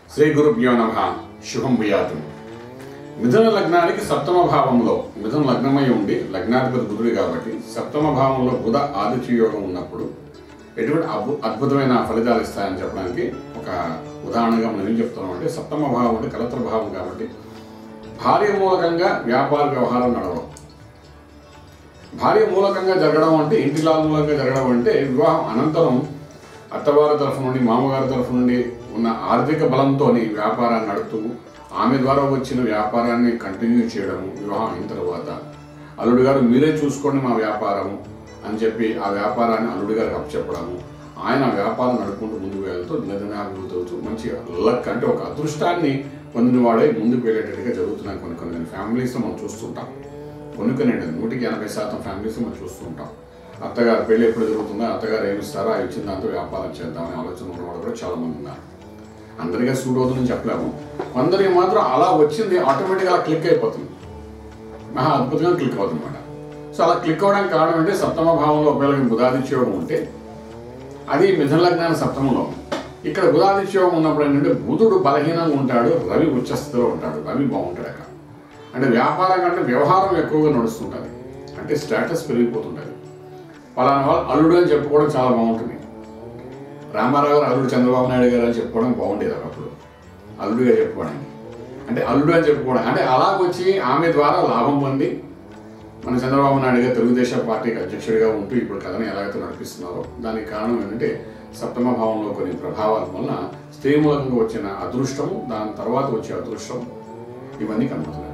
శ్రీ గురుభ్యో నమ శుభం భూయాతు మిథున లగ్నానికి సప్తమ భావంలో మిథున లగ్నమై ఉండి లగ్నాధిపతి బుధుడు కాబట్టి సప్తమ భావంలో బుధ ఆదిత్య యోగం ఉన్నప్పుడు ఎటువంటి అద్భు అద్భుతమైన ఫలితాలు ఇస్తాయని చెప్పడానికి ఒక ఉదాహరణగా మనం ఏం చెప్తున్నాం అంటే సప్తమ భావం అంటే కలత్ర భావం కాబట్టి భార్య మూలకంగా వ్యాపార వ్యవహారం నడవడం భార్య మూలకంగా జరగడం అంటే ఇంటిలా మూలంగా జరగడం అంటే వివాహం అనంతరం అత్తవారి తరఫు నుండి మామగారి తరఫు నుండి ఉన్న ఆర్థిక బలంతో వ్యాపారాన్ని నడుపుతూ ఆమె ద్వారా వచ్చిన వ్యాపారాన్ని కంటిన్యూ చేయడము వివాహం అయిన తర్వాత అల్లుడు గారు మీరే చూసుకోండి మా వ్యాపారము అని చెప్పి ఆ వ్యాపారాన్ని అల్లుడి గారికి అప్పచెప్పడము ఆయన ఆ వ్యాపారం నడుపుకుంటూ ముందుకు వెళ్తూ నిధనాభివృద్ధి అవుతూ మంచి లక్ అంటే ఒక అదృష్టాన్ని పొందిన వాడే ముందుకు వెళ్ళేటట్టుగా జరుగుతున్నాయి కొన్ని కొన్ని ఫ్యామిలీస్లో మనం చూస్తుంటాం కొన్ని కొన్ని నూటికి ఎనభై శాతం ఫ్యామిలీస్ మనం చూస్తుంటాం అత్తగారు పెళ్ళి ఎప్పుడు జరుగుతుందో అత్తగారు ఏమి ఇస్తారో ఆ ఇచ్చిన దాంతో వ్యాపారం చేద్దామని ఆలోచన ఉన్న వాళ్ళు కూడా చాలా మంది ఉన్నారు అందరికీ సూట్ అవుతుందని చెప్పలేము కొందరికి మాత్రం అలా వచ్చింది ఆటోమేటిక్గా అలా క్లిక్ అయిపోతుంది మహా అద్భుతంగా క్లిక్ అవుతుంది అనమాట సో అలా క్లిక్ అవ్వడానికి కారణం అంటే సప్తమ భావంలో ఒకవేళ బుధాదిత్యోగం ఉంటే అది మిథున లగ్నాన్ని సప్తమంలో ఉంది. ఇక్కడ బుధాదిత్యోగం ఉన్నప్పుడు ఏంటంటే బుధుడు బలహీనంగా ఉంటాడు రవి ఉచ్చస్థితిలో ఉంటాడు రవి బాగుంటాడు అక్కడ అంటే వ్యాపారం కంటే వ్యవహారం ఎక్కువగా నడుస్తుంటుంది అంటే స్టేటస్ పెరిగిపోతుంటుంది పలానా వాళ్ళు అల్లుడు అని చెప్పుకోవడం చాలా బాగుంటుంది రామారావు గారు అల్లుడు చంద్రబాబు నాయుడు గారు అని చెప్పుకోవడం బాగుండేది ఒకప్పుడు అల్లుడుగా చెప్పుకోవడానికి అంటే అల్లుడు అని చెప్పుకోవడం అంటే అలాగొచ్చి ఆమె ద్వారా లాభం పొంది మన చంద్రబాబు నాయుడు గారు తెలుగుదేశం పార్టీకి అధ్యక్షుడిగా ఉంటూ ఇప్పుడు కథని ఎలాగైతే నడిపిస్తున్నారో దానికి కారణం ఏంటంటే సప్తమ భావంలో కొన్ని ప్రభావాల వలన స్త్రీ మూలంగా వచ్చిన అదృష్టము దాని తర్వాత వచ్చే అదృష్టం ఇవన్నీ కనబడుతున్నాయి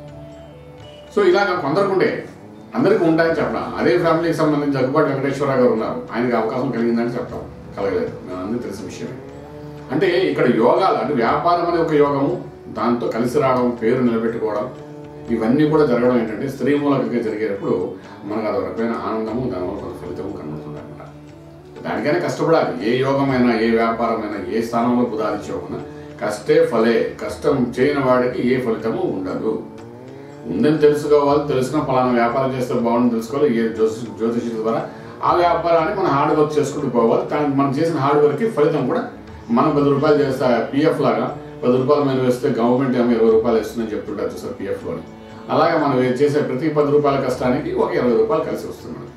సో ఇలాగ కొందరికి ఉండే అందరికీ ఉంటాయని చెప్పడం అదే ఫ్యామిలీకి సంబంధించి జగ్గుపాటి వెంకటేశ్వర గారు ఉన్నారు ఆయనకి అవకాశం కలిగిందని చెప్తాం కలగలేదు మేము అందరూ తెలిసిన విషయమే అంటే ఇక్కడ యోగాలు అంటే వ్యాపారం అనే ఒక యోగము దాంతో కలిసి రావడం పేరు నిలబెట్టుకోవడం ఇవన్నీ కూడా జరగడం ఏంటంటే స్త్రీ మూలకంగా జరిగేటప్పుడు మనకు అదొక రకమైన ఆనందము దానివల్ల కొంత ఫలితము కనబడుతుంది అనమాట దానికైనా కష్టపడాలి ఏ యోగమైనా ఏ వ్యాపారమైనా ఏ స్థానంలో బుధాదిత్యోగమైనా కష్టే ఫలే కష్టం చేయని వాడికి ఏ ఫలితము ఉండదు ఉందని తెలుసుకోవాలి తెలుసుకున్న పలానా వ్యాపారం చేస్తే బాగుంది తెలుసుకోవాలి ఏ జ్యోతిష జ్యోతిషి ద్వారా ఆ వ్యాపారాన్ని మనం హార్డ్ వర్క్ చేసుకుంటూ పోవాలి దానికి మనం చేసిన హార్డ్ వర్క్కి ఫలితం కూడా మనం పది రూపాయలు చేస్తే పిఎఫ్ లాగా పది రూపాయలు మనం వేస్తే గవర్నమెంట్ ఏమో ఇరవై రూపాయలు ఇస్తుందని చెప్తుంటారు చూసారు పిఎఫ్లోని అలాగే మనం చేసే ప్రతి పది రూపాయల కష్టానికి ఒక ఇరవై రూపాయలు కలిసి వస్తుంది మనకి.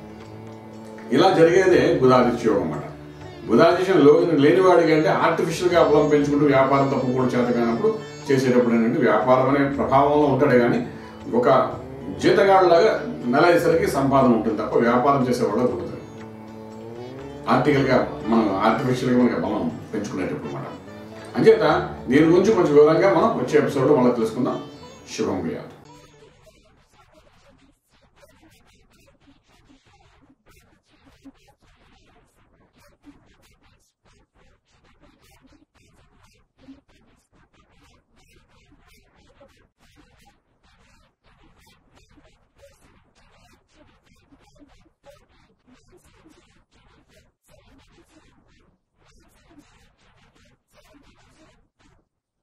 ఇలా జరిగేదే బుధాదిత్య యోగం అన్నమాట బుధాదిత్యం లోని లేనివాడికి అంటే ఆర్టిఫిషియల్గా బలం పెంచుకుంటూ వ్యాపారం తప్పు కూడా చేత కానప్పుడు చేసేటప్పుడు ఏంటంటే వ్యాపారం అనే ప్రభావంలో ఉంటాడే కానీ ఒక జీతగాడులాగా నెల అయ్యేసరికి సంపాదన ఉంటుంది తప్ప వ్యాపారం చేసేవాళ్ళు ఉంటుంది ఆర్టికల్గా మనం ఆర్టిఫిషియల్గా మనకి బలం పెంచుకునేటప్పుడు మనం అంచేత దీని గురించి కొంచెం వివరంగా మనం వచ్చే ఎపిసోడ్లో మళ్ళీ తెలుసుకుందాం శుభం వ్యాధి